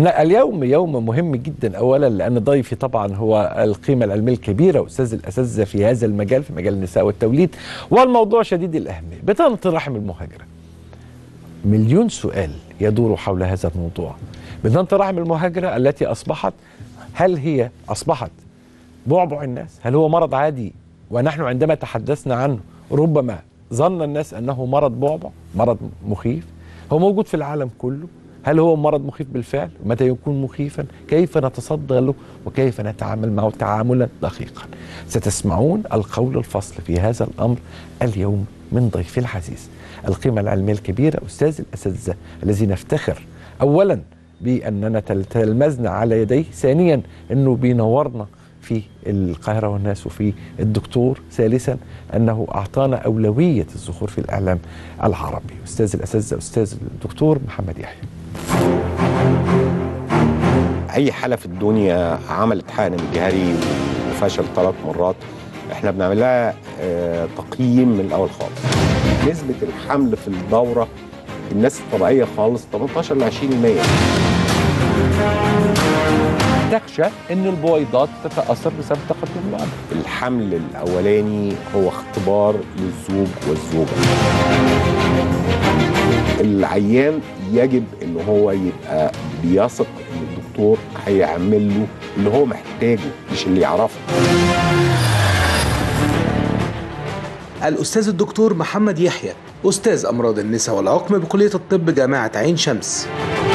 أن اليوم يوم مهم جدا أولا لأن ضيفي طبعا هو القيمة العلمية الكبيرة أستاذ الأساتذة في هذا المجال في مجال النساء والتوليد والموضوع شديد الأهمية بطانة رحم المهاجرة مليون سؤال يدور حول هذا الموضوع بطانة رحم المهاجرة التي أصبحت هل هي أصبحت بعبع الناس هل هو مرض عادي ونحن عندما تحدثنا عنه ربما ظن الناس أنه مرض بعبع مرض مخيف هو موجود في العالم كله هل هو مرض مخيف بالفعل متى يكون مخيفا كيف نتصدى له وكيف نتعامل معه تعاملا دقيقا ستسمعون القول الفصل في هذا الأمر اليوم من ضيفي العزيز القيمة العلمية الكبيرة أستاذ الأساتذة الذي نفتخر أولا بأننا تلمذنا على يديه ثانيا أنه بينورنا في القاهرة والناس وفي الدكتور ثالثا أنه أعطانا أولوية الظهور في الإعلام العربي أستاذ الأساتذة أستاذ الدكتور محمد يحيى اي حاله في الدنيا عملت حقن جهري وفشل ثلاث مرات احنا بنعمل لها آه، تقييم من الاول خالص نسبه الحمل في الدوره الناس الطبيعيه خالص 18 ل 20% تخشى أن البويضات تتأثر بسبب تقدم العمر الحمل الاولاني هو اختبار للزوج والزوجه العيان يجب ان هو يبقى بيثق ان الدكتور هيعمل له اللي هو محتاجه مش اللي يعرفه الأستاذ الدكتور محمد يحيى أستاذ أمراض النساء والعقم بكلية الطب جامعة عين شمس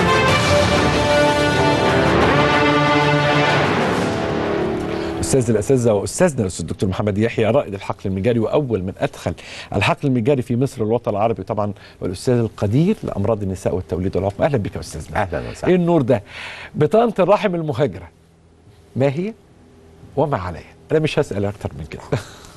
استاذ الاساتذه واستاذنا الاستاذ الدكتور محمد يحيى رائد الحقل المجاري واول من ادخل الحقل المجاري في مصر والوطن العربي طبعا والاستاذ القدير لامراض النساء والتوليد والعقم اهلا بك يا استاذنا اهلا ايه وسهلا النور ده بطانه الرحم المهاجره ما هي وما عليها انا مش هسال اكتر من كده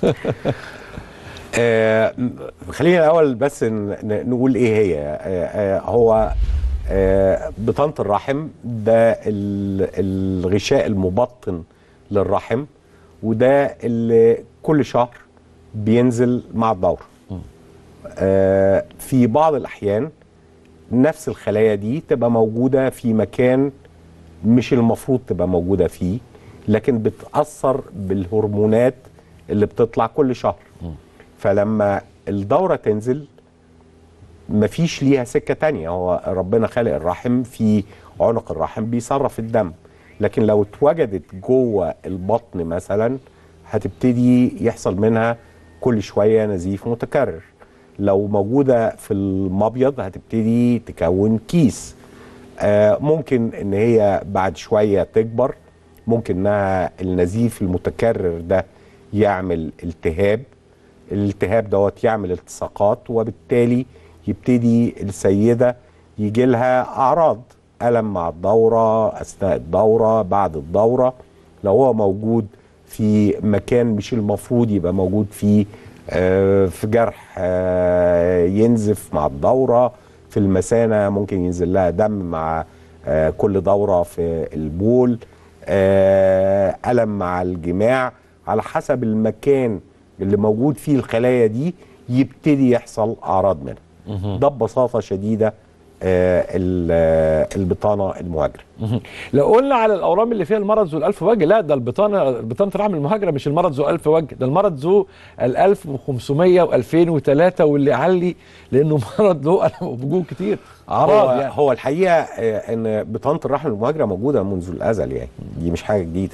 آه خلينا الاول بس ن- ن- نقول ايه هي آه آه هو آه بطانه الرحم ده ال- الغشاء المبطن للرحم وده اللي كل شهر بينزل مع الدوره آه في بعض الاحيان نفس الخلايا دي تبقى موجوده في مكان مش المفروض تبقى موجوده فيه لكن بتاثر بالهرمونات اللي بتطلع كل شهر فلما الدوره تنزل مفيش ليها سكه تانية هو ربنا خالق الرحم في عنق الرحم بيصرف الدم لكن لو اتوجدت جوه البطن مثلا هتبتدي يحصل منها كل شويه نزيف متكرر لو موجوده في المبيض هتبتدي تكون كيس آه ممكن ان هي بعد شويه تكبر ممكن انها النزيف المتكرر ده يعمل التهاب الالتهاب دوت يعمل التصاقات وبالتالي يبتدي السيده يجي لها اعراض الم مع الدوره اثناء الدوره بعد الدوره لو هو موجود في مكان مش المفروض يبقى موجود فيه آه، في جرح آه، ينزف مع الدوره في المثانه ممكن ينزل لها دم مع آه، كل دوره في البول آه، الم مع الجماع على حسب المكان اللي موجود فيه الخلايا دي يبتدي يحصل اعراض منها ده ببساطه شديده آه، ال- آه، البطانه المهاجره لو قلنا على الاورام اللي فيها المرض ذو الالف وجه لا ده البطانه بطانه رحم المهاجره مش المرض ذو الف وجه ده المرض ذو ال 1500 و2003 واللي علي لانه مرض له ألم ووجوه كتير اعراض هو, يعني هو الحقيقه آه، ان بطانه الرحم المهاجره موجوده منذ الازل يعني دي مش حاجه جديده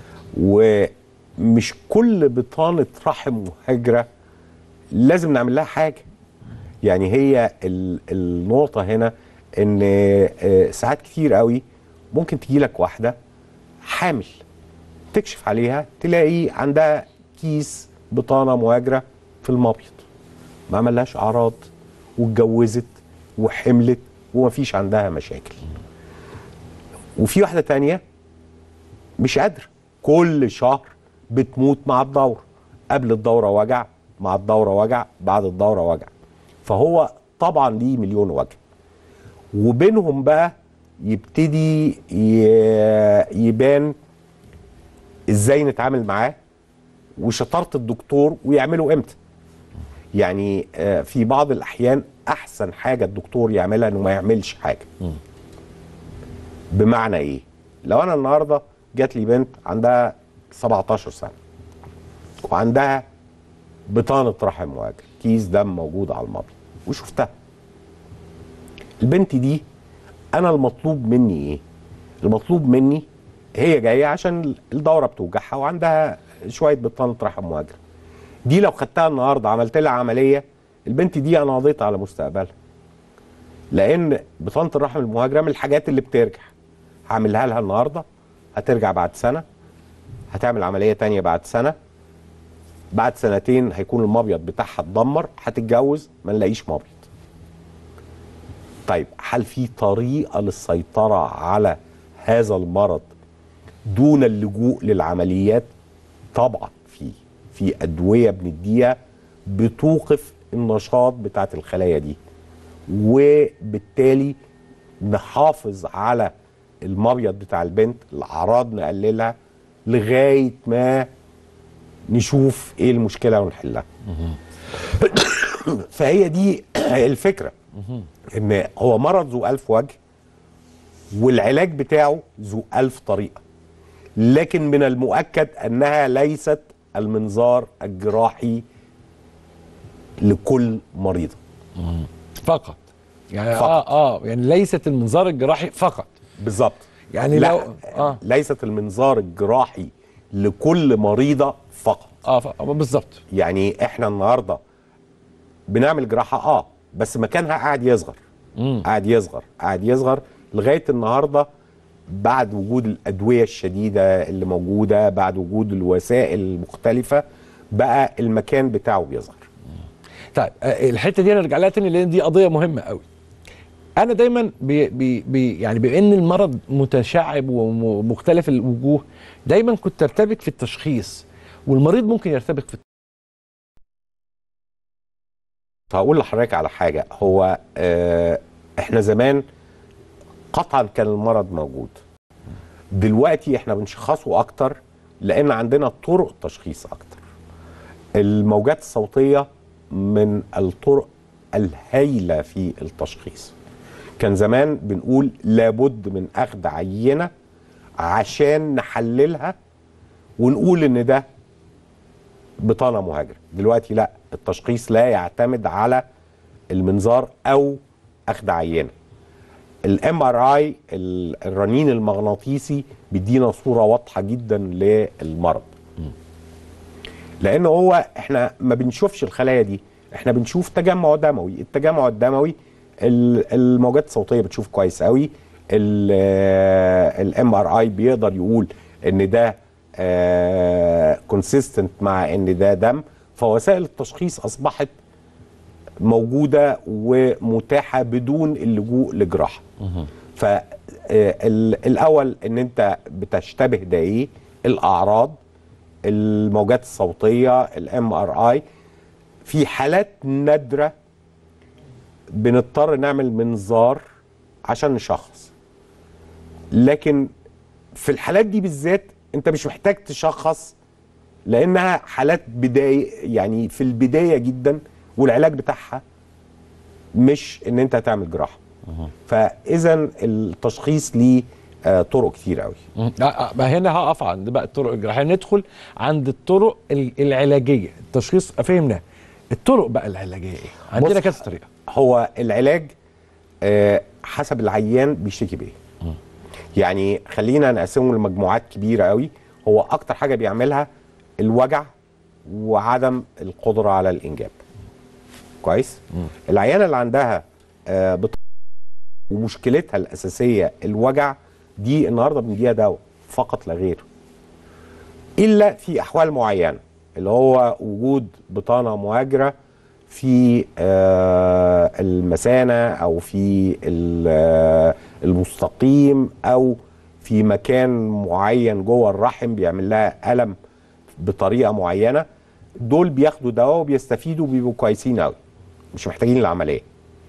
ومش كل بطانه رحم مهاجره لازم نعمل لها حاجه يعني هي ال- النقطه هنا ان آه، ساعات كتير قوي ممكن تجي لك واحده حامل تكشف عليها تلاقي عندها كيس بطانه مهاجره في المبيض ما عملهاش اعراض واتجوزت وحملت ومفيش عندها مشاكل وفي واحده تانية مش قادره كل شهر بتموت مع الدوره قبل الدوره وجع مع الدوره وجع بعد الدوره وجع فهو طبعا ليه مليون وجه وبينهم بقى يبتدي ي- يبان ازاي نتعامل معاه وشطاره الدكتور ويعمله امتى يعني آه، في بعض الاحيان احسن حاجه الدكتور يعملها انه ما يعملش حاجه بمعنى ايه لو انا النهارده جات لي بنت عندها 17 سنه وعندها بطانه رحم مهاجر كيس دم موجود على المبيض وشفتها البنت دي انا المطلوب مني ايه المطلوب مني هي جايه عشان الدوره بتوجعها وعندها شويه بطانه رحم مهاجر دي لو خدتها النهارده عملت لها عمليه البنت دي انا قضيت على مستقبلها لان بطانه الرحم المهاجره من الحاجات اللي بترجع هعملها لها النهارده هترجع بعد سنه هتعمل عمليه تانية بعد سنه بعد سنتين هيكون المبيض بتاعها اتدمر هتتجوز ما نلاقيش مبيض طيب هل في طريقه للسيطره على هذا المرض دون اللجوء للعمليات طبعا في في ادويه بنديها بتوقف النشاط بتاعت الخلايا دي وبالتالي نحافظ على المبيض بتاع البنت الاعراض نقللها لغايه ما نشوف ايه المشكله ونحلها فهي دي الفكره ان هو مرض ذو الف وجه والعلاج بتاعه ذو الف طريقه لكن من المؤكد انها ليست المنظار الجراحي لكل مريضه فقط يعني فقط. اه اه يعني ليست المنظار الجراحي فقط بالظبط يعني لا لو اه ليست المنظار الجراحي لكل مريضه فقط اه ف- بالظبط يعني احنا النهارده بنعمل جراحه اه بس مكانها قاعد يصغر مم. قاعد يصغر قاعد يصغر لغايه النهارده بعد وجود الادويه الشديده اللي موجوده بعد وجود الوسائل المختلفه بقى المكان بتاعه بيصغر طيب آه، الحته دي نرجع لها تاني لان دي قضيه مهمه قوي انا دايما بي بي بي يعني بما ان المرض متشعب ومختلف الوجوه دايما كنت ارتبك في التشخيص والمريض ممكن يرتبك في هقول لحضرتك على حاجه هو آه احنا زمان قطعا كان المرض موجود دلوقتي احنا بنشخصه اكتر لان عندنا طرق تشخيص اكتر الموجات الصوتيه من الطرق الهائله في التشخيص كان زمان بنقول لابد من اخذ عينه عشان نحللها ونقول ان ده بطانه مهاجره دلوقتي لا التشخيص لا يعتمد على المنظار او اخذ عينه الام ار اي الرنين المغناطيسي بيدينا صوره واضحه جدا للمرض لان هو احنا ما بنشوفش الخلايا دي احنا بنشوف تجمع دموي التجمع الدموي ال- الموجات الصوتيه بتشوف كويس قوي الام ار اي بيقدر يقول ان ده كونسيستنت مع ان ده دم فوسائل التشخيص اصبحت موجوده ومتاحه بدون اللجوء لجراحه فالاول ان انت بتشتبه ده ايه الاعراض الموجات الصوتيه الام ار اي في حالات نادره بنضطر نعمل منظار عشان نشخص لكن في الحالات دي بالذات انت مش محتاج تشخص لانها حالات بدايه يعني في البدايه جدا والعلاج بتاعها مش ان انت تعمل جراحه فاذا التشخيص ليه آه، طرق كتير قوي مم. آه، آه، ما هنا هقف عند بقى الطرق الجراحيه ندخل عند الطرق ال- العلاجيه التشخيص فهمنا الطرق بقى العلاجيه ايه عندنا بص، كذا طريقه هو العلاج آه، حسب العيان بيشتكي بايه يعني خلينا نقسمه لمجموعات كبيره قوي هو اكتر حاجه بيعملها الوجع وعدم القدره على الانجاب كويس العيانه اللي عندها آه، بط... ومشكلتها الاساسيه الوجع دي النهارده بنديها دواء فقط لا غير الا في احوال معينه اللي هو وجود بطانه مهاجره في آه، المثانه او في ال- آه، المستقيم او في مكان معين جوه الرحم بيعمل لها الم بطريقه معينه دول بياخدوا دواء وبيستفيدوا وبيبقوا كويسين قوي مش محتاجين العمليه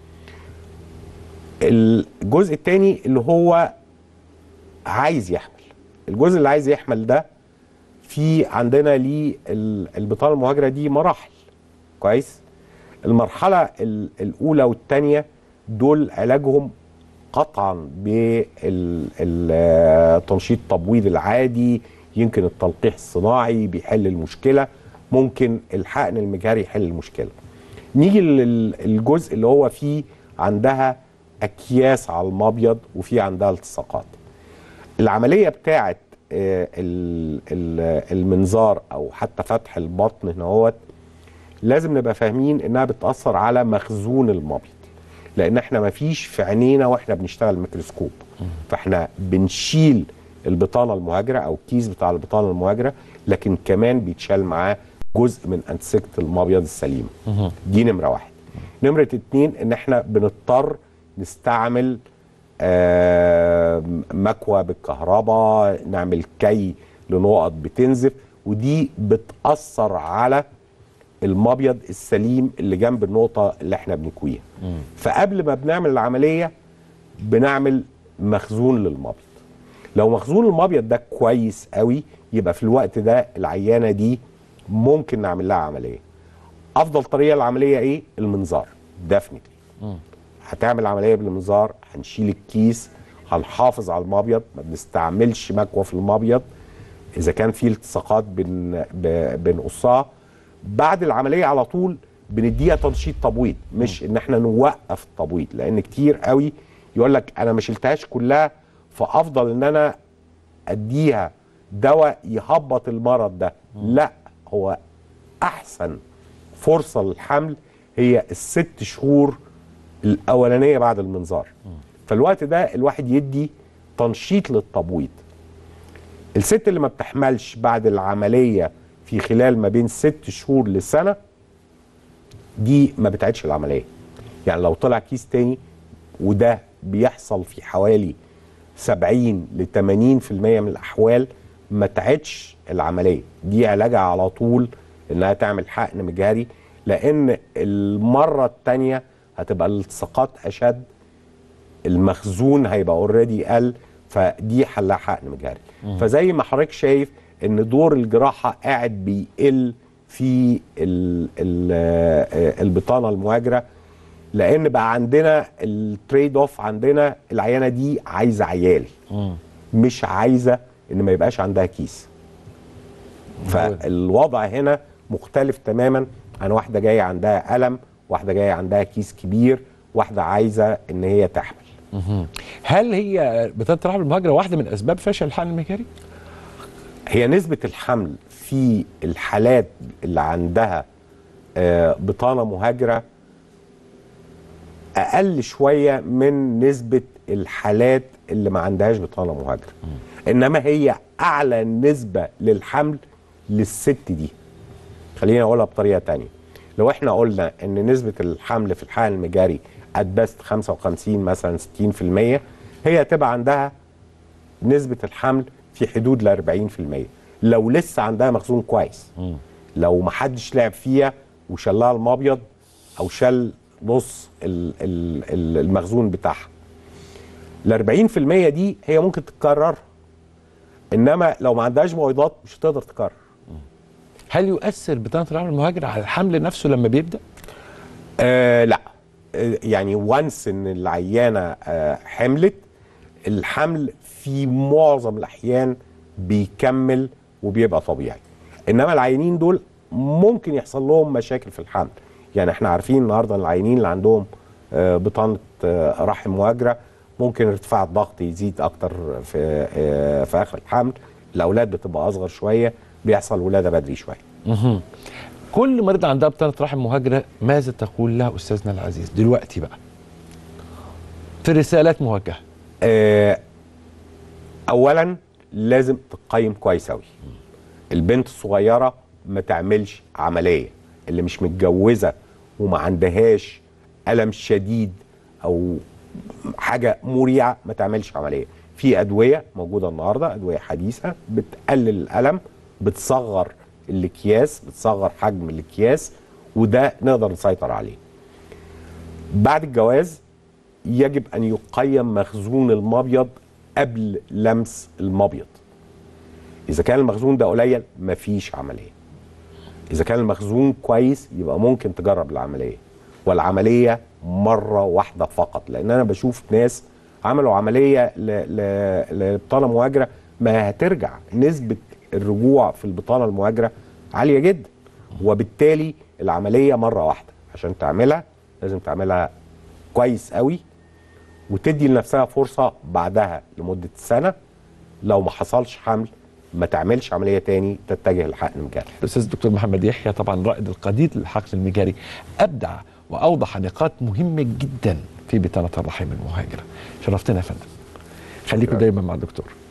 الجزء الثاني اللي هو عايز يحمل الجزء اللي عايز يحمل ده في عندنا ليه ال- البطانه المهاجره دي مراحل كويس المرحله ال- الاولى والثانيه دول علاجهم قطعا بالتنشيط التبويض العادي يمكن التلقيح الصناعي بيحل المشكله ممكن الحقن المجهري يحل المشكله نيجي للجزء اللي هو فيه عندها اكياس على المبيض وفي عندها التصاقات العمليه بتاعه آه، ال- ال- المنظار او حتى فتح البطن هنا هوت لازم نبقى فاهمين انها بتاثر على مخزون المبيض لان احنا ما فيش في عينينا واحنا بنشتغل ميكروسكوب فاحنا بنشيل البطانه المهاجره او الكيس بتاع البطانه المهاجره لكن كمان بيتشال معاه جزء من انسجه المبيض السليم دي نمره واحد نمره اتنين ان احنا بنضطر نستعمل آه، مكوى بالكهرباء نعمل كي لنقط بتنزف ودي بتأثر على المبيض السليم اللي جنب النقطة اللي احنا بنكويها فقبل ما بنعمل العملية بنعمل مخزون للمبيض لو مخزون المبيض ده كويس قوي يبقى في الوقت ده العيانة دي ممكن نعمل لها عملية افضل طريقة العملية ايه المنظار ديفنتلي هتعمل عمليه بالمنظار هنشيل الكيس هنحافظ على المبيض ما بنستعملش مكوى في المبيض اذا كان في التصاقات بن ب- بنقصها بعد العمليه على طول بنديها تنشيط تبويض مش ان احنا نوقف التبويض لان كتير قوي يقول لك انا ما شلتهاش كلها فافضل ان انا اديها دواء يهبط المرض ده لا هو احسن فرصه للحمل هي الست شهور الاولانيه بعد المنظار فالوقت ده الواحد يدي تنشيط للتبويض الست اللي ما بتحملش بعد العمليه في خلال ما بين ست شهور لسنه دي ما بتعيدش العمليه يعني لو طلع كيس تاني وده بيحصل في حوالي 70 ل 80% من الاحوال ما تعيدش العمليه دي علاجها على طول انها تعمل حقن مجهري لان المره الثانيه هتبقى الالتصاقات اشد المخزون هيبقى اوريدي قل فدي حلها حقن مجهري فزي ما حضرتك شايف ان دور الجراحه قاعد بيقل في ال ال آه، البطانه المهاجره لان بقى عندنا التريد اوف عندنا العيانه دي عايزه عيال مش عايزه ان ما يبقاش عندها كيس فالوضع هنا مختلف تماما عن واحده جايه عندها الم واحده جايه عندها كيس كبير واحده عايزه ان هي تحمل هل هي بطانه الرحم المهاجره واحده من اسباب فشل الحقن المجهري؟ هي نسبة الحمل في الحالات اللي عندها آه، بطانة مهاجرة أقل شوية من نسبة الحالات اللي ما عندهاش بطانة مهاجرة إنما هي أعلى نسبة للحمل للست دي خلينا أقولها بطريقة تانية لو احنا قلنا ان نسبة الحمل في الحقن المجاري اتبست 55 مثلا 60% هي تبقى عندها نسبة الحمل في حدود ل 40% لو لسه عندها مخزون كويس لو ما حدش لعب فيها وشلها المبيض او شل نص ال- ال- ال- المخزون بتاعها ال 40% دي هي ممكن تتكرر انما لو ما عندهاش بويضات مش هتقدر تكرر هل يؤثر بطانه الرحم المهاجره على الحمل نفسه لما بيبدا؟ آه لا آه يعني وانس ان العيانه آه حملت الحمل في معظم الاحيان بيكمل وبيبقى طبيعي انما العيانين دول ممكن يحصل لهم مشاكل في الحمل يعني احنا عارفين النهارده العيانين اللي عندهم آه بطانه آه رحم مهاجره ممكن ارتفاع الضغط يزيد اكتر في آه في اخر الحمل الاولاد بتبقى اصغر شويه بيحصل ولاده بدري شويه كل مريض عندها بطانه رحم مهاجره ماذا تقول لها استاذنا العزيز دلوقتي بقى؟ في رسالات موجهه آه، اولا لازم تقيم كويس قوي البنت الصغيره ما تعملش عمليه اللي مش متجوزه وما عندهاش الم شديد او حاجه مريعه ما تعملش عمليه في ادويه موجوده النهارده ادويه حديثه بتقلل الالم بتصغر الاكياس بتصغر حجم الاكياس وده نقدر نسيطر عليه بعد الجواز يجب ان يقيم مخزون المبيض قبل لمس المبيض اذا كان المخزون ده قليل مفيش عمليه اذا كان المخزون كويس يبقى ممكن تجرب العمليه والعمليه مره واحده فقط لان انا بشوف ناس عملوا عمليه ل- ل- لبطانه مهاجره ما هترجع نسبه الرجوع في البطانه المهاجره عاليه جدا وبالتالي العمليه مره واحده عشان تعملها لازم تعملها كويس قوي وتدي لنفسها فرصه بعدها لمده سنه لو ما حصلش حمل ما تعملش عمليه تاني تتجه للحقن المجاري الاستاذ الدكتور محمد يحيى طبعا رائد القدير للحقن المجاري ابدع واوضح نقاط مهمه جدا في بطانه الرحم المهاجره شرفتنا يا فندم خليكم دايما مع الدكتور